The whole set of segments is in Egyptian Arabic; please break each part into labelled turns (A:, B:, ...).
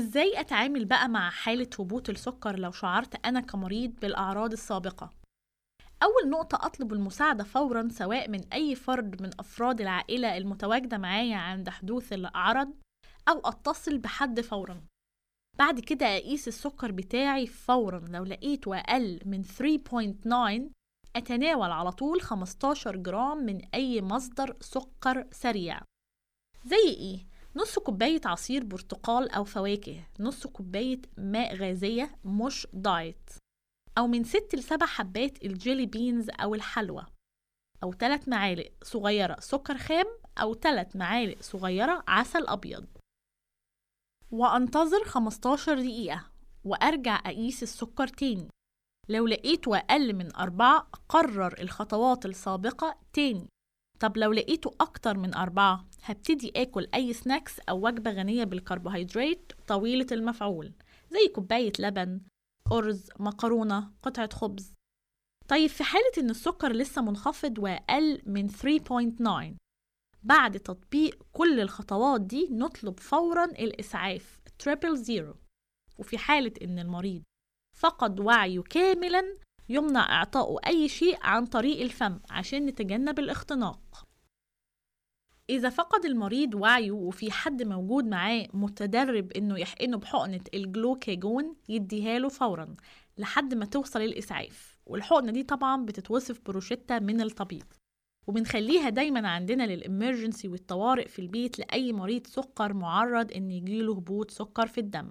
A: ازاي اتعامل بقى مع حالة هبوط السكر لو شعرت انا كمريض بالاعراض السابقة اول نقطة اطلب المساعدة فورا سواء من اي فرد من افراد العائلة المتواجدة معايا عند حدوث العرض او اتصل بحد فورا بعد كده اقيس السكر بتاعي فورا لو لقيته اقل من 3.9 اتناول على طول 15 جرام من اي مصدر سكر سريع زي ايه نص كوباية عصير برتقال أو فواكه نص كوباية ماء غازية مش دايت أو من ست لسبع حبات الجيلي بينز أو الحلوى أو ثلاث معالق صغيرة سكر خام أو ثلاث معالق صغيرة عسل أبيض وأنتظر 15 دقيقة وأرجع أقيس السكر تاني لو لقيته أقل من أربعة أقرر الخطوات السابقة تاني طب لو لقيته أكتر من أربعة هبتدي آكل أي سناكس أو وجبة غنية بالكربوهيدرات طويلة المفعول زي كوباية لبن أرز مكرونة قطعة خبز طيب في حالة إن السكر لسه منخفض وأقل من 3.9 بعد تطبيق كل الخطوات دي نطلب فورا الإسعاف تريبل زيرو وفي حالة إن المريض فقد وعيه كاملا يمنع إعطائه أي شيء عن طريق الفم عشان نتجنب الاختناق إذا فقد المريض وعيه وفي حد موجود معاه متدرب إنه يحقنه بحقنة الجلوكاجون يديها له فورا لحد ما توصل الإسعاف والحقنة دي طبعا بتتوصف بروشتة من الطبيب وبنخليها دايما عندنا للإمرجنسي والطوارئ في البيت لأي مريض سكر معرض إن يجيله هبوط سكر في الدم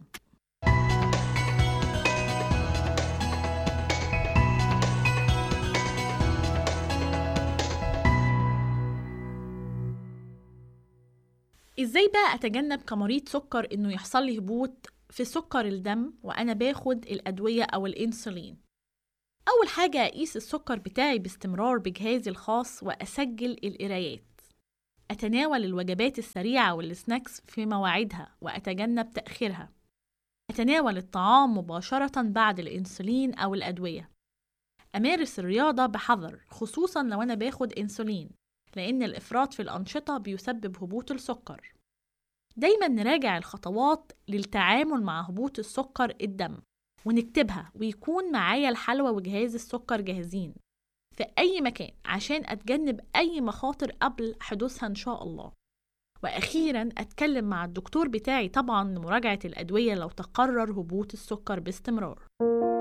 A: ازاي بقى اتجنب كمريض سكر انه يحصل لي هبوط في سكر الدم وانا باخد الادويه او الانسولين اول حاجه اقيس السكر بتاعي باستمرار بجهازي الخاص واسجل القرايات اتناول الوجبات السريعه والسناكس في مواعيدها واتجنب تاخيرها اتناول الطعام مباشره بعد الانسولين او الادويه امارس الرياضه بحذر خصوصا لو انا باخد انسولين لأن الإفراط في الأنشطة بيسبب هبوط السكر دايما نراجع الخطوات للتعامل مع هبوط السكر الدم ونكتبها ويكون معايا الحلوى وجهاز السكر جاهزين في أي مكان عشان أتجنب أي مخاطر قبل حدوثها إن شاء الله وأخيرا أتكلم مع الدكتور بتاعي طبعا لمراجعة الأدوية لو تقرر هبوط السكر باستمرار